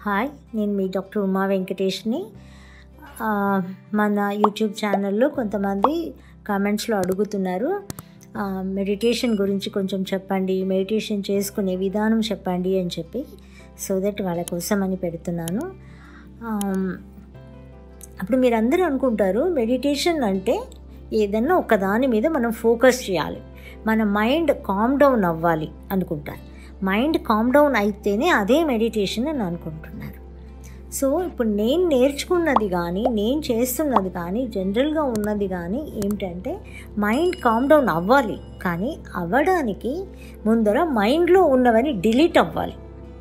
hi నేను మీ doctor Uma వెంకటేష్ని ఆ, మన యూట్యూబ్ ఛానల్లో కొంతమంది కామెంట్స్లో అడుగుతున్నారు ఆ, మెడిటేషన్ గురించి కొంచెం చెప్పండి మెడిటేషన్ చేసుకునే విధానం చెప్పండి అని చెప్పి సో దట్ వాళ్ళ కోసం అని పెడుతున్నాను ఆమ్, అప్పుడు మీరు అందరూ అనుకుంటారు మెడిటేషన్ అంటే ఏదన్నా ఒక దాని మీద మనం ఫోకస్ చేయాలి మన మైండ్ కామ్ డౌన్ అవ్వాలి అనుకుంటారు మైండ్ కామ్ డౌన్ అయితేనే అదే మెడిటేషన్ అని అనుకుంటున్నారు సో ఇప్పుడు నేను నేర్చుకున్నది కానీ నేను చేస్తున్నది కానీ జనరల్గా ఉన్నది కానీ ఏమిటంటే మైండ్ కామ్ డౌన్ అవ్వాలి కానీ అవ్వడానికి ముందర మైండ్లో ఉన్నవని డిలీట్ అవ్వాలి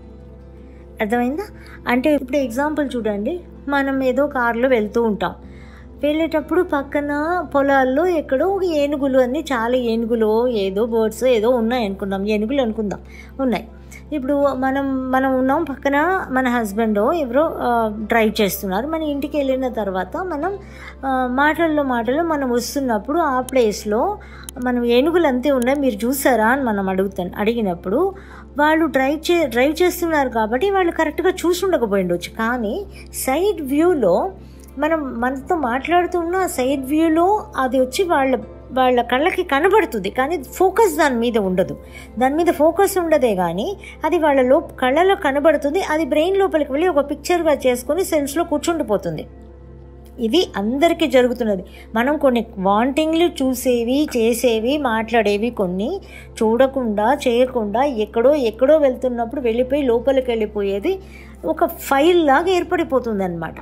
అర్థమైందా అంటే ఇప్పుడు ఎగ్జాంపుల్ చూడండి మనం ఏదో కారులో వెళ్తూ ఉంటాం వెళ్ళేటప్పుడు పక్కన పొలాల్లో ఎక్కడో ఒక ఏనుగులు అన్నీ చాలా ఏనుగులు ఏదో బర్డ్స్ ఏదో ఉన్నాయి అనుకుందాం ఏనుగులు అనుకుందాం ఉన్నాయి ఇప్పుడు మనం మనం ఉన్నాం పక్కన మన హస్బెండ్ ఎవరో ఆ, డ్రైవ్ చేస్తున్నారు మన ఇంటికి వెళ్ళిన తర్వాత మనం ఆ, మాటల్లో మాటల్లో మనం వస్తున్నప్పుడు ఆ ప్లేస్లో మనం ఏనుగులు అంతే ఉన్నాయి మీరు చూసారా అని మనం అడుగుతాను అడిగినప్పుడు వాళ్ళు డ్రైవ్ చే డ్రైవ్ చేస్తున్నారు కాబట్టి వాళ్ళు కరెక్ట్గా చూసి ఉండకపోయిండొచ్చు కానీ సైడ్ వ్యూలో మనం మనతో మాట్లాడుతున్న సైడ్ వ్యూలో అది వచ్చి వాళ్ళ వాళ్ళ కళ్ళకి కనబడుతుంది కానీ ఫోకస్ దాని మీద ఉండదు దాని మీద ఫోకస్ ఉండదే కానీ అది వాళ్ళ లో కళ్ళలో కనబడుతుంది అది బ్రెయిన్ లోపలికి వెళ్ళి ఒక పిక్చర్గా చేసుకొని సెల్స్లో కూర్చుండిపోతుంది ఇది అందరికీ జరుగుతున్నది మనం కొన్ని వాంటింగ్లు చూసేవి చేసేవి మాట్లాడేవి కొన్ని చూడకుండా చేయకుండా ఎక్కడో ఎక్కడో వెళ్తున్నప్పుడు వెళ్ళిపోయి లోపలికి వెళ్ళిపోయేది ఒక ఫైల్ లాగా ఏర్పడిపోతుంది అనమాట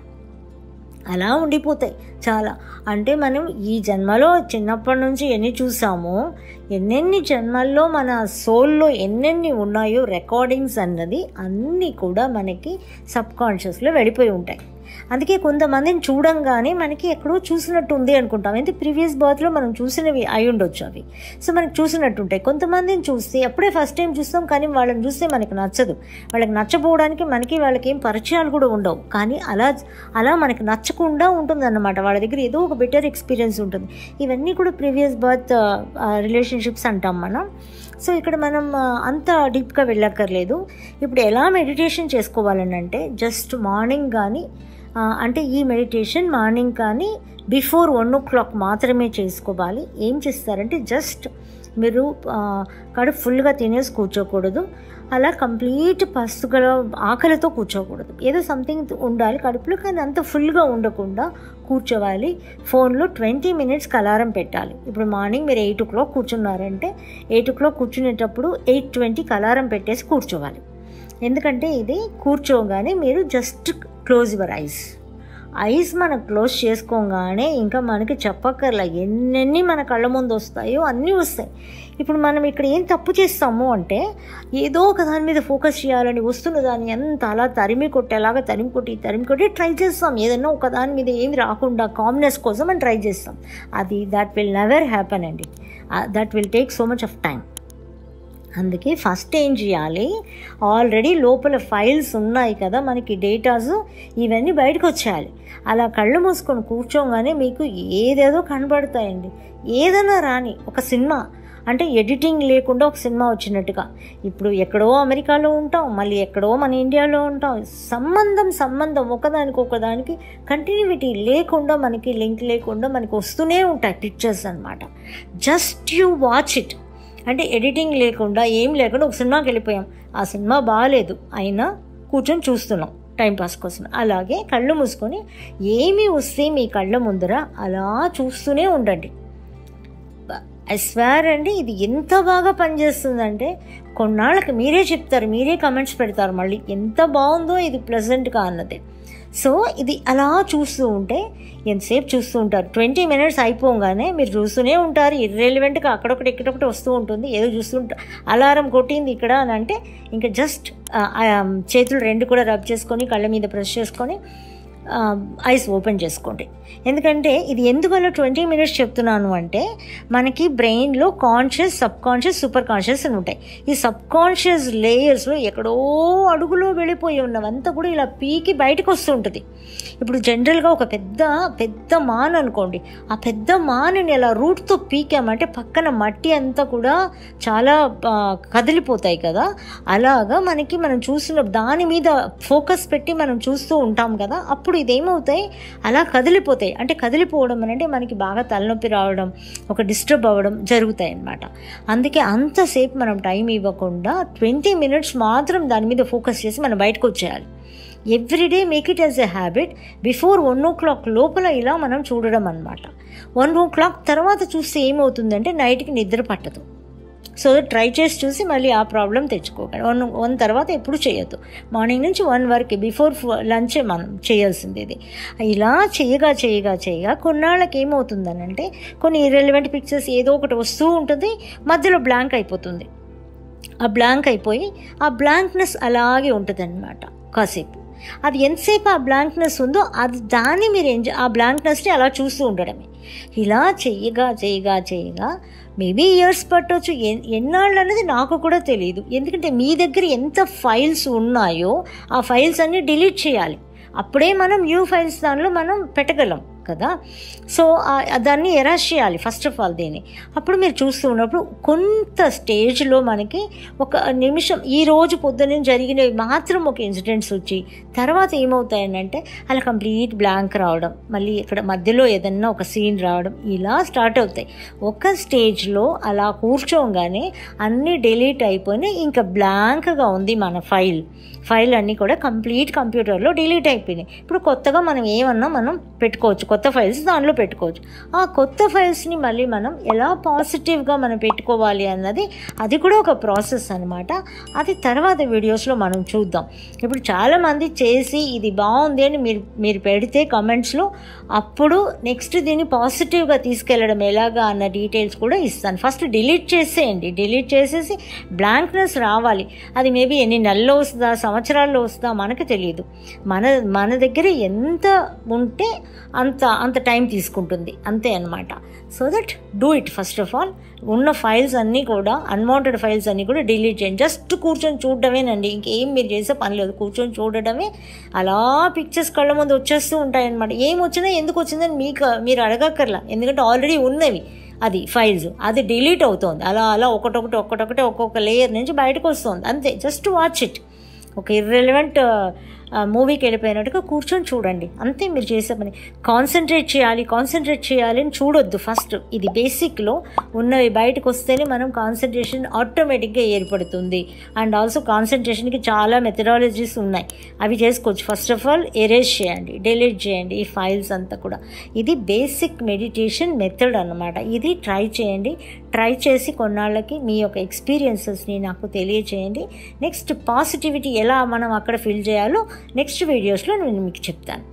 అలా ఉండిపోతాయి చాలా అంటే మనం ఈ జన్మలో చిన్నప్పటి నుంచి ఎన్ని చూసామో ఎన్నెన్ని జన్మల్లో మన సోల్లో ఎన్నెన్ని ఉన్నాయో రికార్డింగ్స్ అన్నది అన్నీ కూడా మనకి సబ్ కాన్షియస్లో వెళ్ళిపోయి ఉంటాయి అందుకే కొంతమందిని చూడంగానే మనకి ఎక్కడో చూసినట్టు ఉంది అనుకుంటాం అయితే ప్రీవియస్ బర్త్లో మనం చూసినవి అయి ఉండొచ్చు అవి సో మనకు చూసినట్టు ఉంటాయి కొంతమందిని చూస్తే అప్పుడే ఫస్ట్ టైం చూస్తాం కానీ వాళ్ళని చూస్తే మనకి నచ్చదు వాళ్ళకి నచ్చపోవడానికి మనకి వాళ్ళకి ఏం పరిచయాలు కూడా ఉండవు కానీ అలా అలా మనకి నచ్చకుండా ఉంటుందన్నమాట వాళ్ళ దగ్గర ఏదో ఒక బెటర్ ఎక్స్పీరియన్స్ ఉంటుంది ఇవన్నీ కూడా ప్రీవియస్ బర్త్ రిలేషన్షిప్స్ అంటాం మనం సో ఇక్కడ మనం ఆ, అంత డీప్గా వెళ్ళక్కర్లేదు ఇప్పుడు ఎలా మెడిటేషన్ చేసుకోవాలని అంటే జస్ట్ మార్నింగ్ కానీ ఆ, అంటే ఈ మెడిటేషన్ మార్నింగ్ కానీ బిఫోర్ వన్ ఓ క్లాక్ మాత్రమే చేసుకోవాలి ఏం చేస్తారంటే జస్ట్ మీరు ఆ, కడుపు ఫుల్గా తినేసి కూర్చోకూడదు అలా కంప్లీట్ పస్తుగల ఆకలితో కూర్చోకూడదు ఏదో సంథింగ్ ఉండాలి కడుపులో కానీ అంత ఫుల్గా ఉండకుండా కూర్చోవాలి ఫోన్లో ట్వంటీ మినిట్స్కి అలారం పెట్టాలి ఇప్పుడు మార్నింగ్ మీరు ఎయిట్ ఓ క్లాక్ కూర్చున్నారంటే ఎయిట్ ఓ క్లాక్ కూర్చునేటప్పుడు ఎయిట్ ట్వంటీకి అలారం పెట్టేసి కూర్చోవాలి ఎందుకంటే ఇది కూర్చోగానే మీరు just close your eyes eyes మనం క్లోజ్ చేసుకోగానే ఇంకా మనకి చెప్పక్కర్లా ఎన్నెన్ని మన కళ్ళ ముందు వస్తాయో అన్నీ వస్తాయి ఇప్పుడు మనం ఇక్కడ ఏం తప్పు చేస్తాము అంటే ఏదో ఒక దాని మీద ఫోకస్ చేయాలని వస్తున్న దాన్ని ఎంత అలా తరిమి కొట్టేలాగా తరిమి కొట్టి తరిమి కొట్టి ట్రై చేస్తాం ఏదైనా ఒక దాని మీద ఏమి రాకుండా కామ్నెస్ కోసం అని ట్రై చేస్తాం అది దట్ విల్ నెవర్ హ్యాపన్ అండి that will take so much of time అందుకే ఫస్ట్ ఏం చేయాలి ఆల్రెడీ లోపల ఫైల్స్ ఉన్నాయి కదా మనకి డేటాస్ ఇవన్నీ బయటకు వచ్చేయాలి అలా కళ్ళు మూసుకొని కూర్చోగానే మీకు ఏదేదో కనబడతాయండి ఏదైనా రాని ఒక సినిమా అంటే ఎడిటింగ్ లేకుండా ఒక సినిమా వచ్చినట్టుగా ఇప్పుడు ఎక్కడో అమెరికాలో ఉంటాం మళ్ళీ ఎక్కడో మన ఇండియాలో ఉంటాం సంబంధం సంబంధం ఒకదానికి ఒకదానికి కంటిన్యూటీ లేకుండా మనకి లింక్ లేకుండా మనకి వస్తూనే ఉంటాయి పిక్చర్స్ అనమాట జస్ట్ యూ వాచ్ ఇట్ అంటే ఎడిటింగ్ లేకుండా ఏం లేకుండా ఒక సినిమాకి వెళ్ళిపోయాం ఆ సినిమా బాగాలేదు అయినా కూర్చొని చూస్తున్నాం టైంపాస్ కోసం అలాగే కళ్ళు మూసుకొని ఏమి వస్తే మీ కళ్ళ ముందర అలా చూస్తూనే ఉండండి ఐ స్వేర్ అండి ఇది ఎంత బాగా పనిచేస్తుందంటే కొన్నాళ్ళకి మీరే చెప్తారు మీరే కమెంట్స్ పెడతారు మళ్ళీ ఎంత బాగుందో ఇది ప్లెజెంట్గా అన్నది సో ఇది అలా చూస్తూ ఉంటే ఎంతసేపు చూస్తూ ఉంటారు ట్వంటీ మినిట్స్ అయిపోగానే మీరు చూస్తూనే ఉంటారు ఇర్రెలివెంట్గా అక్కడొకటి ఇక్కడొకటి వస్తూ ఉంటుంది ఏదో చూస్తుంటారు అలారం కొట్టింది ఇక్కడ అని అంటే ఇంకా జస్ట్ చేతులు రెండు కూడా రబ్ చేసుకొని కళ్ళ మీద ప్రెస్ చేసుకొని ఐస్ ఓపెన్ చేసుకోండి ఎందుకంటే ఇది ఎందువల్ల ట్వంటీ మినిట్స్ చెప్తున్నాను అంటే మనకి బ్రెయిన్లో conscious subconscious super conscious అని ఉంటాయి ఈ సబ్ కాన్షియస్ లేయర్స్లో ఎక్కడో అడుగులో వెళ్ళిపోయి ఉన్నవంతా కూడా ఇలా పీకి బయటకు వస్తుంటుంది ఇప్పుడు జనరల్గా ఒక పెద్ద పెద్ద మాన్ అనుకోండి ఆ పెద్ద మానుని ఇలా రూట్తో పీకామంటే పక్కన మట్టి అంతా కూడా చాలా ఆ, కదిలిపోతాయి కదా అలాగా మనకి మనం చూస్తున్న దాని మీద ఫోకస్ పెట్టి మనం చూస్తూ ఉంటాం కదా అప్పుడు ఇదేమవుతాయి అలా కదిలిపోతాయి అంటే కదిలిపోవడం అని అంటే మనకి బాగా తలనొప్పి రావడం ఒక డిస్టర్బ్ అవ్వడం జరుగుతాయి అన్నమాట అందుకే అంతసేపు మనం టైం ఇవ్వకుండా ట్వంటీ మినిట్స్ మాత్రం దాని మీద ఫోకస్ చేసి మనం బయటకు వచ్చేయాలి everyday make it as a habit before one o'clock లోపల ఇలా మనం చూడడం అనమాట వన్ ఓ క్లాక్ తర్వాత చూస్తే ఏమవుతుందంటే నైట్కి నిద్ర పట్టదు సో ట్రై చేసి చూసి మళ్ళీ ఆ ప్రాబ్లం తెచ్చుకోకండి వన్ వన్ తర్వాత ఎప్పుడు చేయొద్దు మార్నింగ్ నుంచి వన్ వరకు బిఫోర్ లంచే మనం చేయాల్సింది ఇది ఇలా చేయగా చేయగా చేయగా కొన్నాళ్ళకి ఏమవుతుందనంటే కొన్ని ఇర్రెలివెంట్ పిక్చర్స్ ఏదో ఒకటి వస్తూ ఉంటుంది మధ్యలో బ్లాంక్ అయిపోతుంది ఆ బ్లాంక్ అయిపోయి ఆ బ్లాంక్నెస్ అలాగే ఉంటుంది అనమాట కాసేపు అది ఎంతసేపు ఆ బ్లాంక్నెస్ ఉందో అది దాన్ని మీరు ఎంజాయ్ ఆ బ్లాంక్నెస్ని అలా చూస్తూ ఉండడమే ఇలా చెయ్యగా చేయగా చేయగా మేబీ ఇయర్స్ పట్టవచ్చు ఎన్ ఎన్నాళ్ళు అనేది నాకు కూడా తెలియదు ఎందుకంటే మీ దగ్గర ఎంత ఫైల్స్ ఉన్నాయో ఆ ఫైల్స్ అన్నీ డిలీట్ చేయాలి అప్పుడే మనం న్యూ ఫైల్స్ దానిలో మనం పెట్టగలం కదా సో ఆ- దాన్ని ఎరాస్ చేయాలి ఫస్ట్ ఆఫ్ ఆల్ దీన్ని అప్పుడు మీరు చూస్తూ ఉన్నప్పుడు కొంత స్టేజ్లో మనకి ఒక నిమిషం ఈ రోజు పొద్దున్న జరిగినవి మాత్రం ఒక ఇన్సిడెంట్స్ వచ్చి తర్వాత ఏమవుతాయనంటే అలా కంప్లీట్ బ్లాంక్ రావడం మళ్ళీ ఇక్కడ మధ్యలో ఏదన్నా ఒక సీన్ రావడం ఇలా స్టార్ట్ అవుతాయి ఒక స్టేజ్లో అలా కూర్చోగానే అన్నీ డిలీట్ అయిపోయినాయి ఇంకా బ్లాంక్గా ఉంది మన ఫైల్ ఫైల్ అన్నీ కూడా కంప్లీట్ కంప్యూటర్లో డిలీట్ అయిపోయినాయి ఇప్పుడు కొత్తగా మనం ఏమన్నా మనం పెట్టుకోవచ్చు కొత్త ఫైల్స్ దానిలో పెట్టుకోవచ్చు ఆ కొత్త ఫైల్స్ని మళ్ళీ మనం ఎలా పాజిటివ్గా మనం పెట్టుకోవాలి అన్నది అది కూడా ఒక ప్రాసెస్ అనమాట అది తర్వాత వీడియోస్లో మనం చూద్దాం ఇప్పుడు చాలామంది చేసి ఇది బాగుంది అని మీరు మీరు పెడితే కమెంట్స్లో అప్పుడు నెక్స్ట్ దీన్ని పాజిటివ్గా తీసుకెళ్ళడం ఎలాగా అన్న డీటెయిల్స్ కూడా ఇస్తాను ఫస్ట్ డిలీట్ చేసేయండి డిలీట్ చేసేసి బ్లాంక్నెస్ రావాలి అది మేబీ ఎన్ని నెలల్లో వస్తుందా సంవత్సరాల్లో వస్తుందా మనకు తెలియదు మన మన దగ్గర ఎంత ఉంటే అంత అంత టైం తీసుకుంటుంది అంతే అనమాట so that do it first of all ఉన్న ఫైల్స్ అన్నీ కూడా అన్వాంటెడ్ ఫైల్స్ అన్నీ కూడా డిలీట్ చేయండి జస్ట్ కూర్చొని చూడడమేనండి ఇంకేం మీరు చేసే పని లేదు కూర్చొని చూడడమే అలా పిక్చర్స్ కళ్ళ ముందు వచ్చేస్తూ ఉంటాయన్నమాట ఏం వచ్చినా ఎందుకు వచ్చిందని మీకు మీరు అడగక్కర్లా ఎందుకంటే ఆల్రెడీ ఉన్నవి అది ఫైల్స్ అది డిలీట్ అవుతుంది అలా అలా ఒకటొకటి ఒక్కొక్కటి ఒక్కొక్క లేయర్ నుంచి బయటకు వస్తుంది అంతే జస్ట్ వాచ్ ఇట్ ఒక ఇర్రెలవెంట్ మూవీకి వెళ్ళిపోయినట్టుగా కూర్చొని చూడండి అంతే మీరు చేసే పని కాన్సన్ట్రేట్ చేయాలి కాన్సన్ట్రేట్ చేయాలి అని చూడొద్దు ఫస్ట్ ఇది బేసిక్లో ఉన్నవి బయటకు వస్తేనే మనం కాన్సన్ట్రేషన్ ఆటోమేటిక్గా ఏర్పడుతుంది అండ్ ఆల్సో కాన్సన్ట్రేషన్కి చాలా మెథడాలజీస్ ఉన్నాయి అవి చేసుకోవచ్చు ఫస్ట్ ఆఫ్ ఆల్ ఎరేజ్ చేయండి డిలీట్ చేయండి ఈ ఫైల్స్ అంతా కూడా ఇది బేసిక్ మెడిటేషన్ మెథడ్ అన్నమాట ఇది ట్రై చేయండి ట్రై చేసి కొన్నాళ్ళకి మీ యొక్క ఎక్స్పీరియన్సెస్ని నాకు తెలియచేయండి నెక్స్ట్ పాజిటివిటీ ఎలా మనం అక్కడ ఫిల్ చేయాలో నెక్స్ట్ వీడియోస్లో నేను మీకు చెప్తాను